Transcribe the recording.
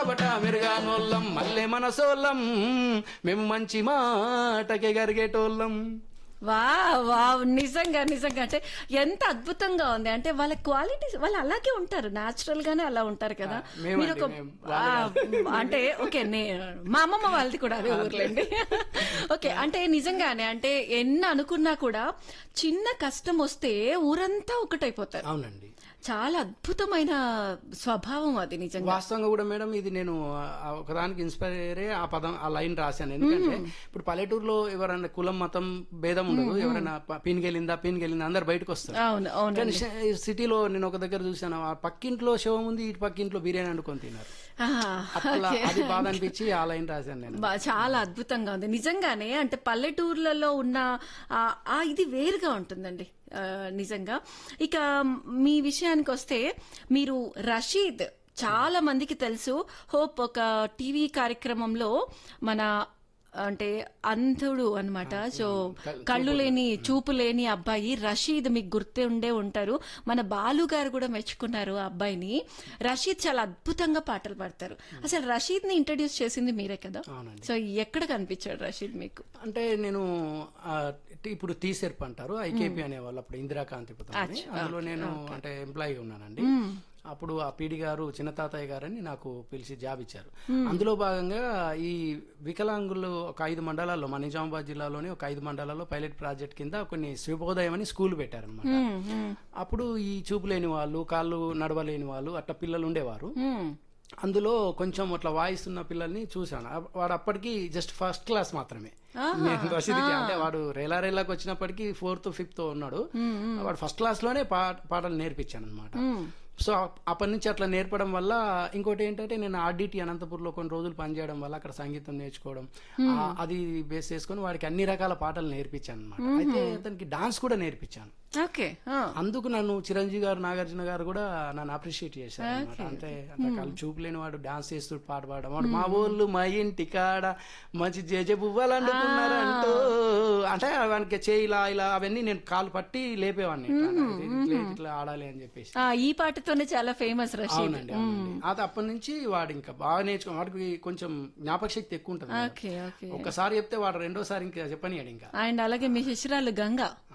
కబట మెరుగానోళ్ళం మల్లె మనసోళ్ళం మేము మంచి మాటకే గరిగేటోళ్ళం వా వావ్ నిజంగా నిజంగా అంటే ఎంత అద్భుతంగా ఉంది అంటే వాళ్ళ క్వాలిటీస్ వాళ్ళు అలాగే ఉంటారు నాచురల్ గానే అలా ఉంటారు కదా మేమండి, మీరు ఒక మేము. ఆ, అంటే ఓకే నే మా అమ్మమ్మ వాళ్ళది కూడా అదే ఊర్లేండి ఓకే అంటే నిజంగానే అంటే ఎన్ని అనుకున్నా కూడా చిన్న కష్టం వస్తే ఊరంతా ఒకటైపోతారు అవునండి చాలా అద్భుతమైన స్వభావం అది నిజంగా వాస్తవంగా కూడా మేడం ఇది నేను ఆ ఒకదానికి ఇన్స్పైర్ అయ్యే ఆ పదం ఆ లైన్ రాశాను ఎందుకంటే ఇప్పుడు పల్లెటూరులో ఎవరైనా కులం మతం భేదం ఉండదు ఎవరైనా ప- పీనుకెళ్ళిందా పీనుకెళ్ళిందా అందరు బయటకు వస్తారు అవును అవును కానీ ష- సిటీలో నేను ఒక దగ్గర చూశాను ఆ పక్కింట్లో శవం ఉంది ఇటు పక్కింట్లో బిర్యానీ వండుకొని తిన్నారు ఆహా, అట్లా ఓకే. అది బాధ అనిపించి ఆ లైన్ రాశాను నేను బా- చాలా అద్భుతంగా ఉంది నిజంగానే అంటే పల్లెటూర్లలో ఉన్న ఆ- ఆ ఇది వేరుగా ఉంటుందండి ఆ, నిజంగా ఇక మీ విషయానికి వస్తే మీరు రషీద్ చాలా మందికి తెలుసు హోప్ ఒక టీవీ కార్యక్రమంలో మన అంటే అంధుడు అన్నమాట సో కళ్ళు లేని చూపు లేని అబ్బాయి రషీద్ మీకు గుర్తే ఉండే ఉంటారు మన బాలు గారు కూడా మెచ్చుకున్నారు ఆ అబ్బాయిని రషీద్ చాలా అద్భుతంగా పాటలు పాడతారు అసలు రషీద్ ని ఇంట్రడ్యూస్ చేసింది మీరే కదా అవునండి సో ఎక్కడ కనిపించాడు రషీద్ మీకు అంటే నేను ఆ, ఇప్పుడు తీసెర్ప్ అంటారు ఐకేపీ అనేవాళ్ళు అప్పుడు ఇందిరాకాంతి పుత్రుడిని. అందులో నేను అంటే ఎంప్లాయీ ఉన్నానండి అప్పుడు ఆ పీడి గారు చిన్న తాతయ్య గారని నాకు పిలిచి జాబ్ ఇచ్చారు అందులో భాగంగా ఈ వికలాంగులు ఒక ఐదు మండలాల్లో మా నిజామాబాద్ జిల్లాలోని ఒక ఐదు మండలాల్లో పైలట్ ప్రాజెక్ట్ కింద కొన్ని శుభోదయం అని స్కూల్ పెట్టారనమాట అప్పుడు ఈ చూపు లేని వాళ్ళు కాళ్ళు నడవలేని వాళ్ళు అట్లా పిల్లలు ఉండేవారు మ్మ్. అందులో కొంచెం అట్లా వాయిస్ ఉన్న పిల్లల్ని చూశాను అప్- వాడు అప్పటికి జస్ట్ ఫస్ట్ క్లాస్ మాత్రమే నేను రషీద్కి అంటే వాడు రేలా రేలాకి వచ్చినప్పటికీ ఫోర్త్ ఫిఫ్త్ ఉన్నాడు వాడు ఫస్ట్ క్లాస్ లోనే పా- పాటలు నేర్పించాను అనమాట సో అప్- అప్పటి నుంచి అట్లా నేర్పడం వల్ల ఇంకోటి ఏంటంటే నేను ఆర్డిటి అనంతపూర్లో కొన్ని రోజులు పనిచేయడం వల్ల అక్కడ సంగీతం నేర్చుకోవడం ఆ, అది బేస్ చేసుకొని వాడికి అన్ని రకాల పాటలు నేర్పించాను అనమాట అయితే అతనికి డాన్స్ కూడా నేర్పించాను ఓకే ఆ. అందుకు నన్ను చిరంజీవి గారు నాగార్జున గారు కూడా నన్ను అప్రిషియేట్ చేశారు అన్నమాట అంటే అంత కళ్ళు చూపులేని వాడు డాన్స్ చేస్తూ పాట పాడడం వాడు మా ఊళ్ళు మా ఇంటి కాడ మంచి జేజ బువ్వలు అంటున్నారు అంటూ అంటే వానికి చేయి ఇలా ఇలా అవన్నీ నేను కాలు పట్టి లేపేవాడిని ఇట్లా, ఇట్లా, ఇట్లా ఆడాలి అని చెప్పేసి ఆ, ఈ పాటతోనే చాలా ఫేమస్ రషీద్ అవునండి అవునండి అది అప్పటి నుంచి వాడు ఇంకా బాగా నేర్చుకో వాడికి కొంచెం జ్ఞాపక శక్తి ఎక్కువ ఉంటుంది ఓకే ఓకే ఒక్కసారి చెప్తే వాడు రెండోసారి ఇంకా చెప్పనియాడు ఇంకా అండ్ అలాగే మీ శిష్యురాలు గంగా